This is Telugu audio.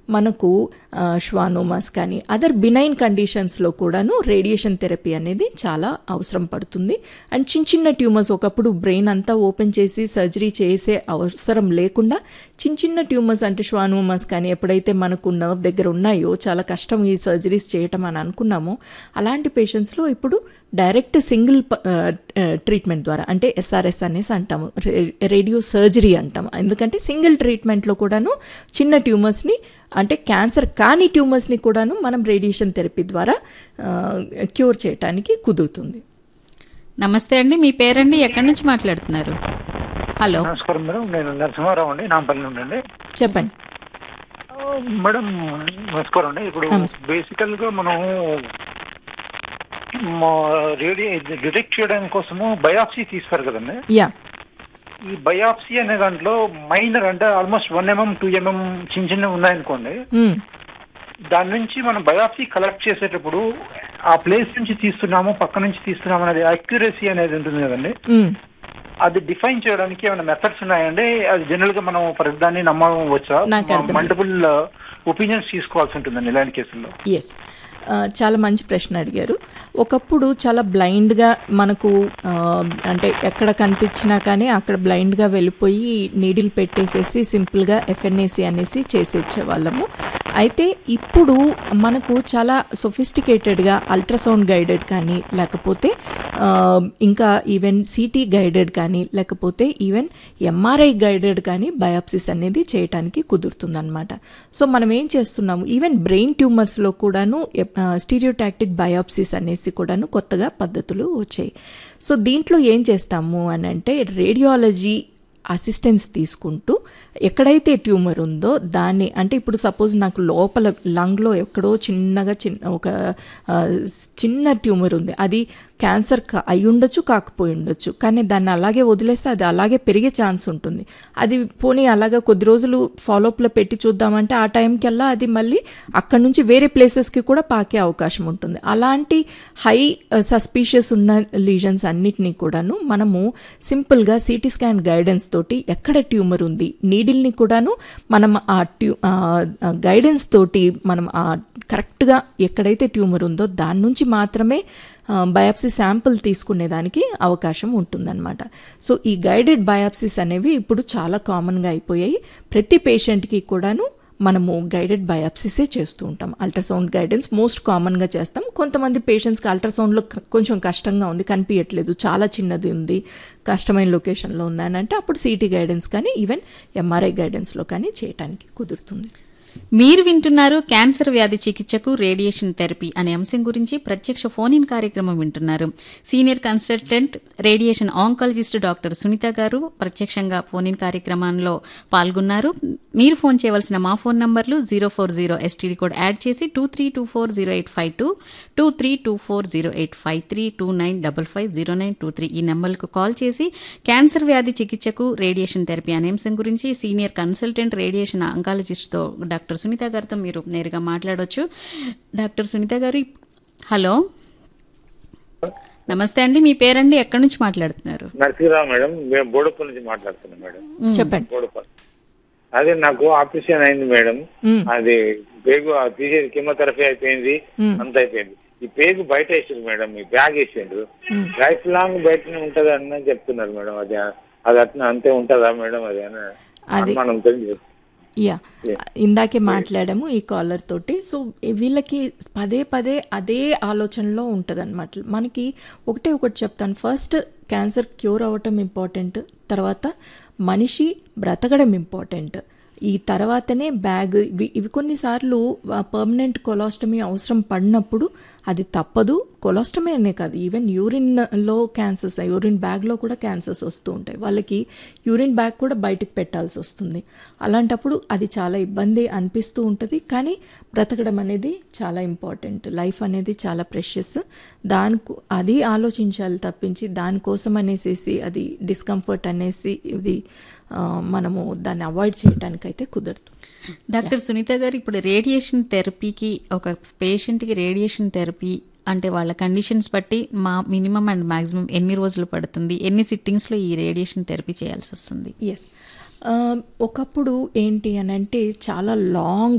మనకు శ్వానోమాస్ కానీ అదర్ బినైన్ కండిషన్స్లో కూడాను రేడియేషన్ థెరపీ అనేది చాలా అవసరం పడుతుంది అండ్ చిన్న చిన్న ట్యూమర్స్ ఒకప్పుడు బ్రెయిన్ అంతా ఓపెన్ చేసి సర్జరీ చేసే అవసరం లేకుండా చిన్న చిన్న ట్యూమర్స్ అంటే శ్వానోమాస్ కానీ ఎప్పుడైతే మనకు నర్వ్ దగ్గర ఉన్నాయో చాలా కష్టం ఈ సర్జరీస్ చేయటం అని అనుకున్నామో అలాంటి పేషెంట్స్లో ఇప్పుడు డైరెక్ట్ సింగిల్ ట్రీట్మెంట్ ద్వారా అంటే ఎస్ఆర్ఎస్ అనేసి అంటాము రేడియో సర్జరీ అంటాము ఎందుకంటే సింగిల్ ట్రీట్మెంట్లో కూడాను చిన్న ట్యూమర్స్ని అంటే క్యాన్సర్ కాని ట్యూమర్స్ని కూడాను మనం రేడియేషన్ థెరపీ ద్వారా క్యూర్ చేయడానికి కుదురుతుంది నమస్తే అండి మీ పేరండి ఎక్కడి నుంచి మాట్లాడుతున్నారు హలో నమస్కారం మేడం నేను నరసింహారావు అండి నాంపల్లి నుండి అండి చెప్పండి మేడం నమస్కారం అండి ఇప్పుడు నమస్తే. బేసికల్ గా మనం రేడియో డిటెక్ట్ చేయడానికి కోసము బయాప్సీ తీస్తారు కదండి యా ఈ బయాప్సీ అనే దాంట్లో మైనర్ అంటే almost one mm two mm చిన్న చిన్న ఉన్నాయనుకోండి మ్మ్. దాని నుంచి మనం బయాప్సీ కలెక్ట్ చేసేటప్పుడు ఆ ప్లేస్ నుంచి తీస్తున్నాము పక్క నుంచి తీస్తున్నాము అనేది అక్యురసీ అనేది ఉంటుంది కదండి మ్మ్. అది డిఫైన్ చేయడానికి ఏమైనా మెథడ్స్ ఉన్నాయండి అది జనరల్ గా మనం ప్రతిదాన్ని నమ్మవచ్చా నాకు అర్థమైంది. మల్టిపుల్ ఒపీనియన్స్ తీసుకోవాల్సి ఉంటుందండి ఇలాంటి కేసుల్లో ఎస్ చాలా మంచి ప్రశ్న అడిగారు ఒకప్పుడు చాలా బ్లైండ్గా మనకు ఆ, అంటే ఎక్కడ కనిపించినా కానీ అక్కడ బ్లైండ్గా వెళ్ళిపోయి నీడిల్ పెట్టేసేసి సింపుల్గా ఎఫ్ఎన్ఏసి అనేసి చేసేచ్చే వాళ్ళము అయితే ఇప్పుడు మనకు చాలా సొఫిస్టికేటెడ్గా అల్ట్రాసౌండ్ గైడెడ్ కానీ లేకపోతే ఆ, ఇంకా ఈవెన్ సిటీ గైడెడ్ కానీ లేకపోతే ఈవెన్ ఎంఆర్ఐ గైడెడ్ కానీ బయాప్సిస్ అనేది చేయటానికి కుదురుతుందన్నమాట సో మనం ఏం చేస్తున్నాము ఈవెన్ బ్రెయిన్ ట్యూమర్స్లో కూడాను స్టీరియోటాక్టిక్ బయాప్సిస్ అనేసి కూడాను కొత్తగా పద్ధతులు వచ్చాయి సో దీంట్లో ఏం చేస్తాము అని అంటే రేడియాలజీ అసిస్టెన్స్ తీసుకుంటూ ఎక్కడైతే ట్యూమర్ ఉందో దాన్ని అంటే ఇప్పుడు సపోజ్ నాకు లోపల లంగ్లో ఎక్కడో చిన్నగా చిన్న ఒక ఆ, చిన్న ట్యూమర్ ఉంది అది క్యాన్సర్ కా- అయి ఉండొచ్చు కాకపోయి ఉండొచ్చు కానీ దాన్ని అలాగే వదిలేస్తే అది అలాగే పెరిగే ఛాన్స్ ఉంటుంది అది పోనీ అలాగా కొద్ది రోజులు ఫాలోఅప్లో పెట్టి చూద్దామంటే ఆ టైంకల్లా అది మళ్ళీ అక్కడ నుంచి వేరే ప్లేసెస్కి కూడా పాకే అవకాశం ఉంటుంది అలాంటి హై సస్పీషియస్ ఉన్న లీజన్స్ అన్నిటినీ కూడాను మనము సింపుల్గా సిటీ స్కాన్ గైడెన్స్ తోటి ఎక్కడ ట్యూమర్ ఉంది నీడిల్ని కూడాను మనం ఆ ట్యూ గైడెన్స్ తోటి మనం ఆ కరెక్ట్గా ఎక్కడైతే ట్యూమర్ ఉందో దాని నుంచి మాత్రమే బయాప్సీ శాంపుల్ తీసుకునేదానికి అవకాశం ఉంటుందన్నమాట సో ఈ గైడెడ్ బయాప్సీస్ అనేవి ఇప్పుడు చాలా కామన్గా అయిపోయాయి ప్రతి పేషెంట్కి కూడాను మనము గైడెడ్ బయాప్సీసే చేస్తూ ఉంటాం అల్ట్రాసౌండ్ గైడెన్స్ మోస్ట్ కామన్గా చేస్తాం కొంతమంది పేషెంట్స్కి అల్ట్రాసౌండ్లో క- కొంచెం కష్టంగా ఉంది కనిపించట్లేదు చాలా చిన్నది ఉంది కష్టమైన లొకేషన్లో ఉంది అని అంటే అప్పుడు సిటీ గైడెన్స్ కానీ ఈవెన్ ఎంఆర్ఐ గైడెన్స్లో కానీ చేయడానికి కుదురుతుంది మీరు వింటున్నారు క్యాన్సర్ వ్యాధి చికిత్సకు రేడియేషన్ థెరపీ అనే అంశం గురించి ప్రత్యక్ష ఫోన్ ఇన్ కార్యక్రమం వింటున్నారు senior consultant radiation oncologist doctor Sunitha garu ప్రత్యక్షంగా ఫోన్ ఇన్ కార్యక్రమంలో పాల్గొన్నారు మీరు ఫోన్ చేయవలసిన మా ఫోన్ నంబర్లు zero four zero STD code add చేసి two three two four zero eight five two two three two four zero eight five three two nine double five zero nine two three ఈ నెంబర్లకు కాల్ చేసి క్యాన్సర్ వ్యాధి చికిత్సకు రేడియేషన్ థెరపీ అనే అంశం గురించి సీనియర్ కన్సల్టెంట్ రేడియేషన్ ఆంకాలజిస్ట్తో డాక్టర్ సునీత గారితో మీరు నేరుగా మాట్లాడవచ్చు డాక్టర్ సునీత గారు ఇప్- హలో నమస్తే అండి మీ పేరండి ఎక్కడి నుంచి మాట్లాడుతున్నారు నరసింహరావు మేడం మేము బోడుపల్ నుంచి మాట్లాడుతున్నాం మేడం చెప్పండి బోడుపల్ అదే నాకు ఆపరేషన్ అయింది మేడం మ్మ్. అది పేగు ఆ తీసేది కెమోథెరపీ అయిపోయింది మ్మ్. అంత అయిపోయింది ఈ పేగు బయట వేసారు మేడం ఈ బ్యాగ్ వేసిండ్రు లైఫ్ లాంగ్ బయటనే ఉంటది అని చెప్తున్నారు మేడం అది అది అట్లా అంతే ఉంటదా మేడం అది అని అది- మనం తెలియదు యా ఇందాకే మాట్లాడాము ఈ కాలర్ తోటి సో వీళ్ళకి పదే పదే అదే ఆలోచనలో ఉంటుంది అనమాట మనకి ఒకటే ఒకటి చెప్తాను ఫస్ట్ క్యాన్సర్ క్యూర్ అవ్వటం ఇంపార్టెంట్ తర్వాత మనిషి బ్రతకడం ఇంపార్టెంట్ ఈ తర్వాతనే బ్యాగ్ ఇవి ఇవి కొన్నిసార్లు పర్మనెంట్ కొలాస్టమీ అవసరం పడినప్పుడు అది తప్పదు కొలాస్టమీ అనే కాదు ఈవెన్ యూరిన్లో క్యాన్సర్స్ యూరిన్ బ్యాగ్లో కూడా క్యాన్సర్స్ వస్తూ ఉంటాయి వాళ్ళకి యూరిన్ బ్యాగ్ కూడా బయటికి పెట్టాల్సి వస్తుంది అలాంటప్పుడు అది చాలా ఇబ్బంది అనిపిస్తూ ఉంటుంది కానీ బ్రతకడం అనేది చాలా ఇంపార్టెంట్ లైఫ్ అనేది చాలా ప్రెషియస్ దానికి అది ఆలోచించాలి తప్పించి దానికోసం అనేసి అది డిస్కంఫర్ట్ అనేసి ఇది ఆ, మనము దాన్ని అవాయిడ్ చేయడానికైతే కుదరదు డాక్టర్ సునీత గారు ఇప్పుడు రేడియేషన్ థెరపీకి ఒక పేషెంట్కి రేడియేషన్ థెరపీ అంటే వాళ్ళ కండిషన్స్ బట్టి మా మినిమం అండ్ మాక్సిమం ఎన్ని రోజులు పడుతుంది ఎన్ని సిట్టింగ్స్లో ఈ రేడియేషన్ థెరపీ చేయాల్సి వస్తుంది ఎస్ ఒకప్పుడు ఏంటి అని అంటే చాలా లాంగ్